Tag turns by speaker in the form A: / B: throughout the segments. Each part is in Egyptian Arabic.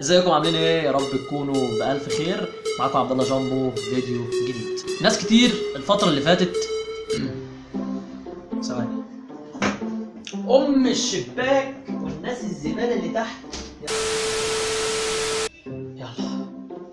A: ازيكم عاملين ايه يا رب تكونوا بالف خير معاكم عبد الله جامبو في فيديو جديد ناس كتير الفتره اللي فاتت ثواني ام الشباك والناس الزباله اللي تحت يلا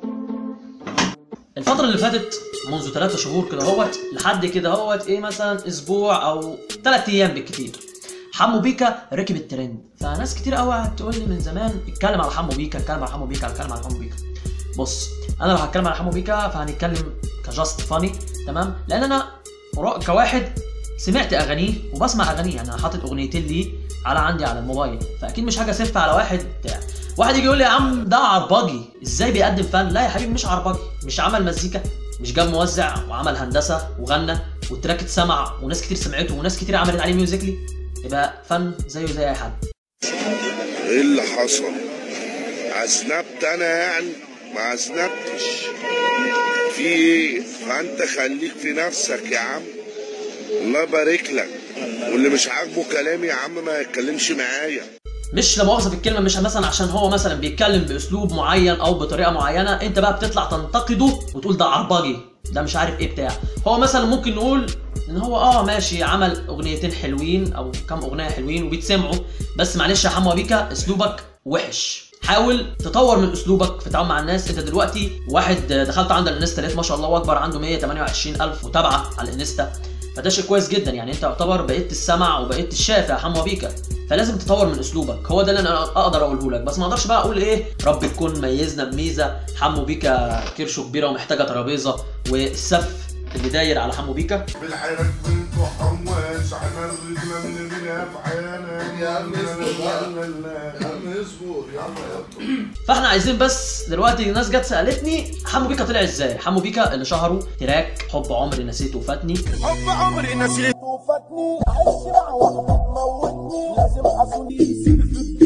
A: الفترة اللي فاتت منذ ثلاثة شهور كده هوت لحد كده هوت ايه مثلا اسبوع او ثلاث ايام بالكتير حمو بيكا ركب الترند فناس كتير قوي قعدت تقول لي من زمان اتكلم على حمو بيكا اتكلم على حمو بيكا اتكلم على حمو بيكا بص انا لو هتكلم على حمو بيكا فهنتكلم كجاست فاني تمام لان انا مرا- كواحد سمعت اغانيه وبسمع اغانيه يعني انا حاطط اغنيتين ليه على عندي على الموبايل فاكيد مش حاجه سف على واحد بتاع واحد يجي يقول لي يا عم ده عربجي ازاي بيقدم فن لا يا حبيبي مش عربجي مش عمل مزيكا مش جاب موزع وعمل هندسه وغنى والتراك اتسمع وناس كتير سمعته وناس كتير عملت عليه ميوزيكلي يبقى فن زيه زي اي حد
B: ايه اللي حصل عزنبت انا يعني ما عزنبتش في ايه فانت خليك في نفسك يا عم الله يبارك لك واللي مش عاجبه كلامي يا عم ما يتكلمش معايا
A: مش لا مؤاخذه في الكلمه مش مثلا عشان هو مثلا بيتكلم باسلوب معين او بطريقه معينه انت بقى بتطلع تنتقده وتقول ده عربجي ده مش عارف ايه بتاع هو مثلا ممكن نقول ان هو اه ماشي عمل اغنيتين حلوين او كام اغنيه حلوين وبيتسمعوا بس معلش يا حمو بيكا اسلوبك وحش حاول تطور من اسلوبك في التعامل مع الناس انت دلوقتي واحد دخلت عند الانستا لقيت ما شاء الله اكبر عنده 128 الف متابعه على الانستا فده شيء كويس جدا يعني انت يعتبر بقيت السمع وبقيت الشافع يا حمو بيكا فلازم تطور من اسلوبك هو ده اللي انا اقدر اقوله لك بس ما اقدرش بقى اقول ايه رب تكون ميزنا بميزه حمو بيكا كرشه كبيره ومحتاجه ترابيزه والسف اللي داير على حمو بيكا
B: بالحيرة بنت حواس احنا الرجل من الافعال
C: يا عم اصبر يا عم اصبر يا عم يلا
A: فاحنا عايزين بس دلوقتي الناس جت سالتني حمو بيكا طلع ازاي حمو بيكا اللي شهره تراك حب عمري نسيته وفاتني
B: حب عمري نسيت
D: وفاتني عايش مع واحدة تموتني لازم حصل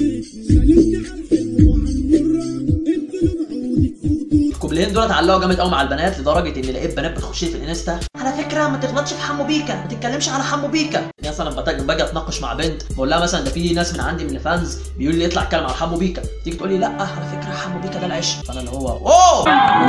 A: الكوبلين دول اتعلقوا جامد قوي مع البنات لدرجه ان لقيت بنات بتخش لي في الانستا على فكره ما تغلطش في حمو بيكا ما تتكلمش على حمو بيكا مثلا بتاج- باجي اتناقش مع بنت بقول لها مثلا ده في ناس من عندي من الفانز بيقول لي اطلع اتكلم على حمو بيكا تيجي تقول لي لا على فكره حمو بيكا ده العشق فانا اللي هو اوه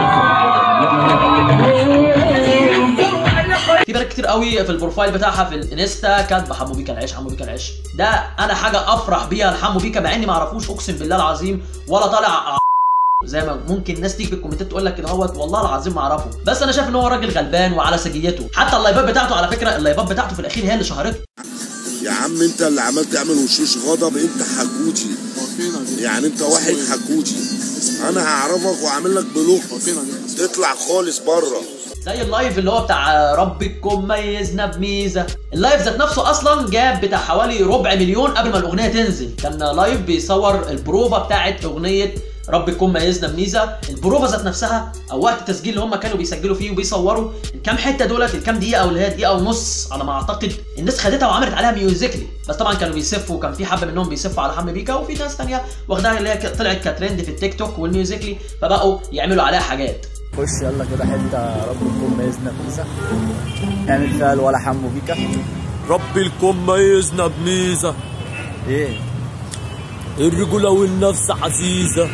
A: في بنات كتير قوي في البروفايل بتاعها في الانستا كاتبه حمو بيكا العيش حمو بيكا العيش ده انا حاجه افرح بيها لحمو بيكا مع اني ما اعرفوش اقسم بالله العظيم ولا طالع زي ما ممكن ناس تيجي في الكومنتات تقول لك كده هوت والله العظيم ما اعرفه بس انا شايف ان هو راجل غلبان وعلى سجيته حتى اللايفات بتاعته على فكره اللايفات بتاعته في الاخير هي اللي شهرته
B: يا عم انت اللي عمال تعمل وشوش غضب انت حكوجي يعني انت واحد حكوجي انا هعرفك واعمل لك بلوك تطلع خالص بره
A: زي اللايف اللي هو بتاع ربكم ميزنا بميزه اللايف ذات نفسه اصلا جاب بتاع حوالي ربع مليون قبل ما الاغنيه تنزل كان لايف بيصور البروفا بتاعت اغنيه ربكم ميزنا بميزه البروفا ذات نفسها او وقت التسجيل اللي هم كانوا بيسجلوا فيه وبيصوروا الكام حته دولت الكام دقيقه او اللي هي دقيقه ونص على ما اعتقد الناس خدتها وعملت عليها ميوزيكلي بس طبعا كانوا بيسفوا وكان في حبه منهم بيسفوا على حمو بيكا وفي ناس تانية واخداها اللي هي ك- طلعت كترند في التيك توك والميوزيكلي فبقوا يعملوا عليها حاجات
E: خش يلا كده حته رب تكون ميزنا بميزه اعمل فيها ولا حمو بيكا
F: ربي الكون ميزنا بميزة
E: ايه
F: الرجولة والنفس عزيزة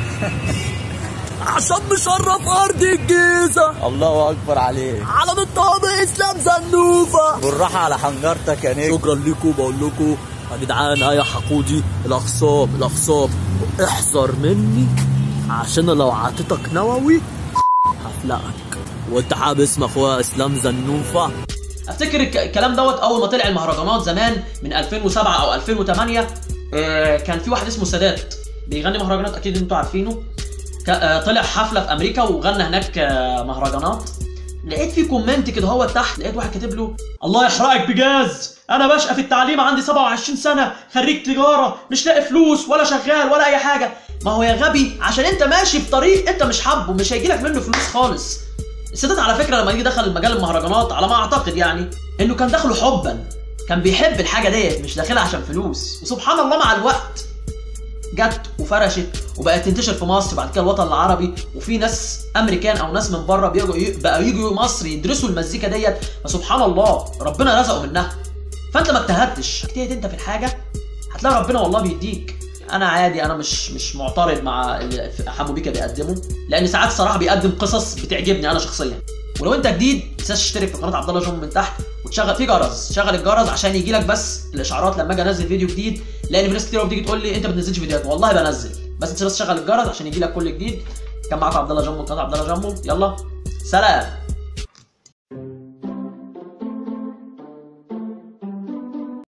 F: عشان مشرف أرض الجيزة
E: الله اكبر عليك
F: علم الطعم إسلام زنوفة
E: بالراحه على حنجرتك يا نجم
F: شكرا لكم بقول لكم يا جدعان يا حقودي الأخصاب الأخصاب احذر مني عشان لو عطيتك نووي هفلقك وانت حابب اسم اخويا اسلام زنوفه
A: افتكر الك- الكلام دوت اول ما طلع المهرجانات زمان من 2007 او 2008 آه، كان في واحد اسمه سادات بيغني مهرجانات اكيد انتوا عارفينه ك- آه، طلع حفله في امريكا وغنى هناك آه، مهرجانات لقيت في كومنت كده هو تحت لقيت واحد كاتب له الله يحرقك بجاز انا بشقى في التعليم عندي 27 سنه خريج تجاره مش لاقي فلوس ولا شغال ولا اي حاجه ما هو يا غبي عشان انت ماشي في طريق انت مش حابه مش هيجيلك منه فلوس خالص السادات على فكره لما جه دخل مجال المهرجانات على ما اعتقد يعني انه كان داخله حبا كان بيحب الحاجه ديت مش داخلها عشان فلوس وسبحان الله مع الوقت جت وفرشت وبقت تنتشر في مصر بعد كده الوطن العربي وفي ناس امريكان او ناس من بره بيجوا بقوا يجوا مصر يدرسوا المزيكا ديت فسبحان الله ربنا رزقه منها فانت ما اجتهدتش اجتهد انت في الحاجه هتلاقي ربنا والله بيديك انا عادي انا مش مش معترض مع اللي حمو بيكا بيقدمه لان ساعات الصراحه بيقدم قصص بتعجبني انا شخصيا ولو انت جديد ما تنساش تشترك في قناه عبد الله جون من تحت وتشغل في جرس شغل الجرس عشان يجي لك بس الاشعارات لما اجي انزل فيديو جديد لان في ناس كتير بتيجي تقول لي انت ما بتنزلش فيديوهات والله بنزل بس انت بس شغل الجرس عشان يجي لك كل جديد كان معاكم عبد الله جمو من قناه عبد الله جمو يلا سلام